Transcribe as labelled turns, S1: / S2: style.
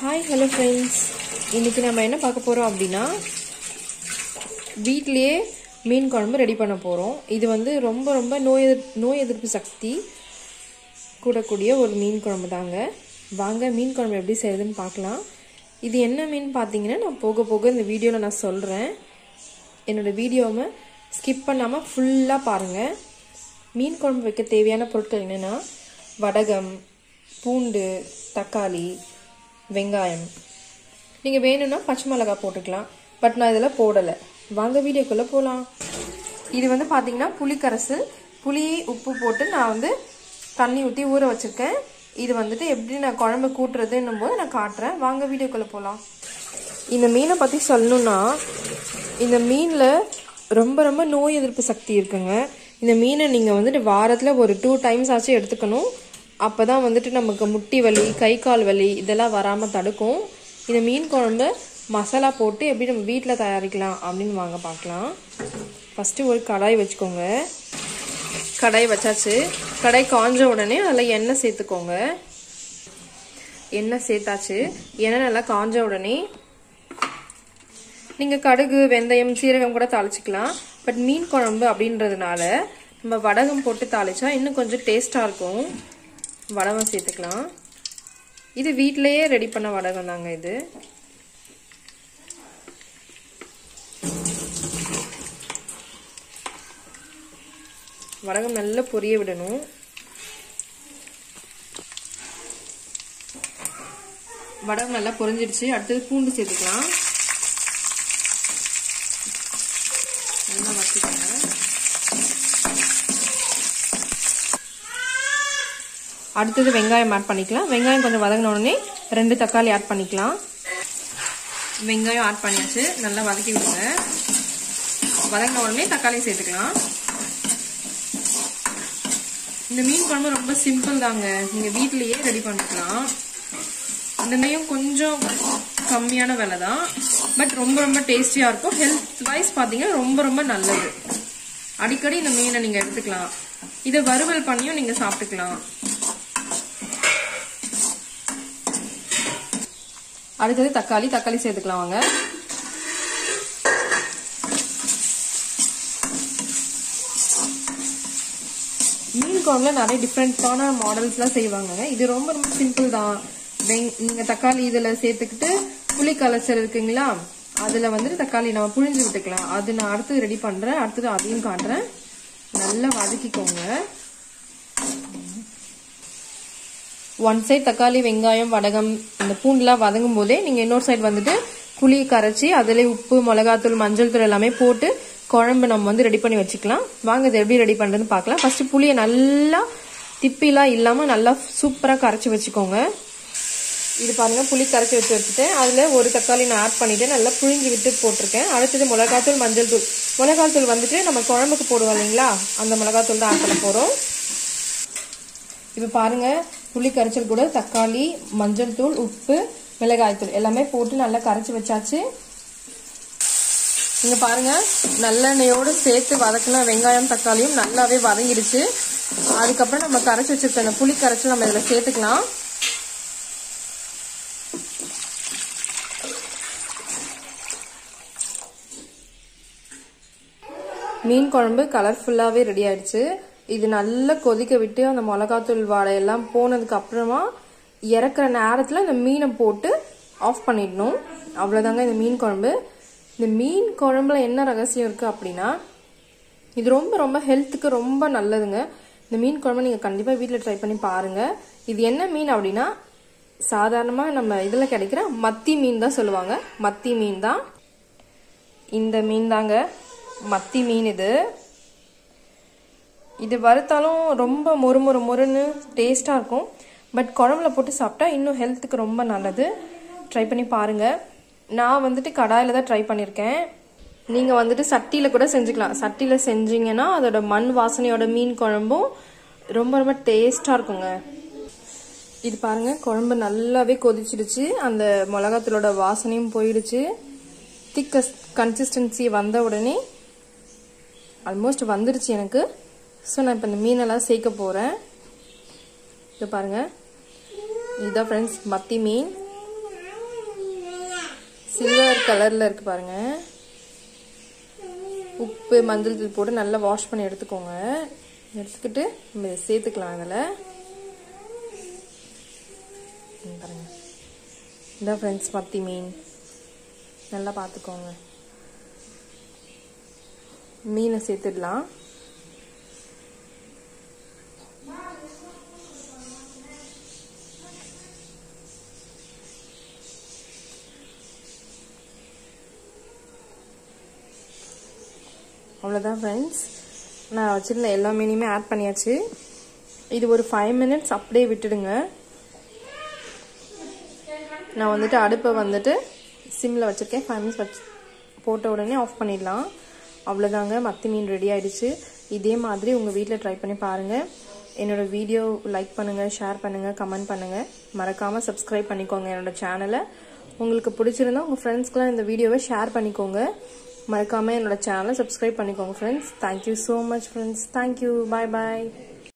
S1: hi hello friends இன்றைக்கி நம்ம என்ன பார்க்க போகிறோம் அப்படின்னா வீட்டிலேயே மீன் குழம்பு ரெடி பண்ண போகிறோம் இது வந்து ரொம்ப ரொம்ப நோய் எதிர் நோய் எதிர்ப்பு சக்தி கூடக்கூடிய ஒரு மீன் குழம்பு தாங்க வாங்க மீன் குழம்பு எப்படி செய்யுதுன்னு பார்க்கலாம் இது என்ன மீன் பார்த்தீங்கன்னா நான் போக போக இந்த வீடியோவில் நான் சொல்கிறேன் என்னோடய வீடியோவை ஸ்கிப் பண்ணாமல் ஃபுல்லாக பாருங்கள் மீன் குழம்பு வைக்க தேவையான பொருட்கள் என்னென்னா வடகம் பூண்டு தக்காளி வெங்காயம் நீங்கள் வேணும்னா பச்சை மிளகாய் போட்டுக்கலாம் பட் நான் இதில் போடலை வாங்க வீடியோக்குள்ளே போகலாம் இது வந்து பார்த்தீங்கன்னா புளிக்கரசு புளி உப்பு போட்டு நான் வந்து தண்ணி ஊற்றி ஊற வச்சுருக்கேன் இது வந்துட்டு எப்படி நான் குழம்பு கூட்டுறதுன்னும் போது நான் காட்டுறேன் வாங்க வீடியோக்குள்ளே போகலாம் இந்த மீனை பற்றி சொல்லணுன்னா இந்த மீனில் ரொம்ப ரொம்ப நோய் எதிர்ப்பு சக்தி இருக்குங்க இந்த மீனை நீங்கள் வந்துட்டு வாரத்தில் ஒரு டூ டைம்ஸ் ஆச்சும் எடுத்துக்கணும் அப்போ தான் வந்துட்டு நமக்கு முட்டி வலி கை கால் வலி இதெல்லாம் வராமல் தடுக்கும் இந்த மீன் குழம்பு மசாலா போட்டு எப்படி நம்ம வீட்டில் தயாரிக்கலாம் அப்படின்னு வாங்க பார்க்கலாம் ஃபஸ்ட்டு ஒரு கடாய் வச்சுக்கோங்க கடாய் வச்சாச்சு கடாய் காஞ்ச உடனே அதில் எண்ணெய் சேர்த்துக்கோங்க எண்ணெய் சேர்த்தாச்சு எண்ணெய் நல்லா காஞ்ச உடனே நீங்கள் கடுகு வெந்தயம் சீரகம் கூட தாளிச்சிக்கலாம் பட் மீன் குழம்பு அப்படின்றதுனால நம்ம வடகம் போட்டு தாளிச்சா இன்னும் கொஞ்சம் டேஸ்ட்டாக இருக்கும் வடகம் சேர்த்துக்கலாம் இது வீட்டிலையே ரெடி பண்ண வடகம் தாங்க இது வடகம் நல்லா பொரிய விடணும் வடகம் நல்லா பொரிஞ்சிடுச்சு அடுத்தது பூண்டு சேர்த்துக்கலாம் நல்லா வச்சுக்கோங்க அடுத்தது வெங்காயம் ஆட் பண்ணிக்கலாம் வெங்காயம் கொஞ்சம் வதங்கின உடனே ரெண்டு தக்காளி ஆட் பண்ணிக்கலாம் வெங்காயம் ஆட் பண்ணியாச்சு நல்லா வதக்கி விடுங்க வதங்கின உடனே தக்காளி சேர்த்துக்கலாம் இந்த மீன் குழம்பு ரொம்ப சிம்பிள் தாங்க நீங்க வீட்லயே ரெடி பண்ணிக்கலாம் இந்த மீன் கொஞ்சம் கம்மியான விலை தான் பட் ரொம்ப ரொம்ப டேஸ்டியா இருக்கும் ஹெல்த் வைஸ் பாத்தீங்கன்னா ரொம்ப ரொம்ப நல்லது அடிக்கடி இந்த மீனை நீங்க எடுத்துக்கலாம் இதை வறுவல் பண்ணியும் நீங்க சாப்பிட்டுக்கலாம் அடுத்தது தக்காளி தக்காளி சேர்த்துக்கலாம் வாங்க மீன் குழம்புல நிறைய டிஃப்ரெண்டான மாடல்ஸ்லாம் செய்வாங்க இது ரொம்ப ரொம்ப சிம்பிள் தான் வெங் நீங்கள் தக்காளி இதில் சேர்த்துக்கிட்டு புளி கலைச்சல் இருக்குங்களா அதில் வந்துட்டு தக்காளி நம்ம புழிஞ்சு விட்டுக்கலாம் அது நான் அடுத்தது ரெடி பண்ணுறேன் அடுத்தது அதையும் காட்டுறேன் நல்லா வதக்கிக்கோங்க ஒன் சைட் தக்காளி வெங்காயம் வடகம் இந்த பூண்டுலாம் வதங்கும் போதே நீங்கள் இன்னொரு சைடு வந்துட்டு புளி கரைச்சி அதில் உப்பு மிளகாத்தூள் மஞ்சள் தூள் எல்லாமே போட்டு குழம்பு நம்ம வந்து ரெடி பண்ணி வச்சுக்கலாம் வாங்க இது எப்படி ரெடி பண்ணுறதுன்னு பார்க்கலாம் ஃபர்ஸ்ட் புளியை நல்லா திப்பிலாம் இல்லாமல் நல்லா சூப்பராக கரைச்சி வச்சுக்கோங்க இது பாருங்க புளி கரைச்சி வச்சு வச்சுட்டேன் அதில் ஒரு தக்காளி நான் ஆட் பண்ணிட்டு நல்லா புழிஞ்சு விட்டு போட்டிருக்கேன் அடுத்தது மிளகாத்தூள் மஞ்சள் தூள் மிளகாத்தூள் வந்துட்டு நம்ம குழம்புக்கு போடுவோம் இல்லைங்களா அந்த மிளகாத்தூள் தான் ஆட் பண்ண போகிறோம் இப்போ பாருங்க புளி கரைச்சல் கூட தக்காளி மஞ்சள் தூள் உப்பு மிளகாய் தூள் எல்லாமே போட்டு நல்லா கரைச்சி வச்சாச்சு இங்க பாருங்க நல்லெண்ணெயோடு சேர்த்து வதக்கின வெங்காயம் தக்காளியும் நல்லாவே வதங்கிடுச்சு அதுக்கப்புறம் நம்ம கரைச்சி வச்சிருக்க அந்த புளி கரைச்சல் நம்ம இதில் சேர்த்துக்கலாம் மீன் குழம்பு கலர்ஃபுல்லாகவே ரெடி ஆயிடுச்சு இது நல்லா கொதிக்க விட்டு அந்த மிளகாத்தூள் வாடையெல்லாம் போனதுக்கு அப்புறமா இறக்குற நேரத்தில் இந்த மீனை போட்டு ஆஃப் பண்ணிடணும் அவ்வளோதாங்க இந்த மீன் குழம்பு இந்த மீன் குழம்புல என்ன ரகசியம் இருக்குது அப்படின்னா இது ரொம்ப ரொம்ப ஹெல்த்துக்கு ரொம்ப நல்லதுங்க இந்த மீன் குழம்பு நீங்கள் கண்டிப்பாக வீட்டில் ட்ரை பண்ணி பாருங்கள் இது என்ன மீன் அப்படின்னா சாதாரணமாக நம்ம இதில் கிடைக்கிற மத்தி மீன் தான் சொல்லுவாங்க மத்தி மீன் தான் இந்த மீன் தாங்க மத்தி மீன் இது இது வறுத்தாலும் ரொம்ப மொறு மொறு மொறுன்னு டேஸ்ட்டாக இருக்கும் பட் குழம்புல போட்டு சாப்பிட்டா இன்னும் ஹெல்த்துக்கு ரொம்ப நல்லது ட்ரை பண்ணி பாருங்கள் நான் வந்துட்டு கடாயில் தான் ட்ரை பண்ணியிருக்கேன் நீங்கள் வந்துட்டு சட்டியில் கூட செஞ்சுக்கலாம் சட்டியில் செஞ்சீங்கன்னா அதோட மண் வாசனையோட மீன் குழம்பும் ரொம்ப ரொம்ப டேஸ்ட்டாக இருக்குங்க இது பாருங்கள் குழம்பு நல்லாவே கொதிச்சிடுச்சு அந்த மிளகாத்தூளோட வாசனையும் போயிடுச்சு திக்க கன்சிஸ்டன்சி வந்த உடனே ஆல்மோஸ்ட் வந்துடுச்சு எனக்கு ஸோ நான் இப்போ இந்த மீனெல்லாம் சேர்க்க போகிறேன் இது பாருங்கள் இதுதான் ஃப்ரெண்ட்ஸ் மத்தி மீன் சில்வர் கலரில் இருக்கு பாருங்க உப்பு மஞ்சள் தூள் போட்டு நல்லா வாஷ் பண்ணி எடுத்துக்கோங்க எடுத்துக்கிட்டு நம்ம இதை சேர்த்துக்கலாம் அதில் பாருங்க இதான் ஃப்ரெண்ட்ஸ் மத்தி மீன் நல்லா பார்த்துக்கோங்க மீனை சேர்த்துடலாம் அவ்வளோதான் ஃப்ரெண்ட்ஸ் நான் வச்சுருந்த எல்லா மீனையுமே ஆட் பண்ணியாச்சு இது ஒரு ஃபைவ் மினிட்ஸ் அப்படியே விட்டுடுங்க நான் வந்துட்டு அடுப்பை வந்துட்டு சிம்மில் வச்சுருக்கேன் ஃபைவ் மினிட்ஸ் வச்சு போட்ட உடனே ஆஃப் பண்ணிடலாம் அவ்வளோதாங்க மத்தி மீன் ரெடி ஆயிடுச்சு இதே மாதிரி உங்கள் வீட்டில் ட்ரை பண்ணி பாருங்கள் என்னோடய வீடியோ லைக் பண்ணுங்கள் ஷேர் பண்ணுங்கள் கமெண்ட் பண்ணுங்கள் மறக்காமல் சப்ஸ்கிரைப் பண்ணிக்கோங்க என்னோடய சேனலை உங்களுக்கு பிடிச்சிருந்தா உங்கள் ஃப்ரெண்ட்ஸ்க்குலாம் இந்த வீடியோவை ஷேர் பண்ணிக்கோங்க மறக்காமல் என்னோட சேனலை சப்ஸ்கிரைப் பண்ணிக்கோங்க friends thank you so much friends thank you bye பாய்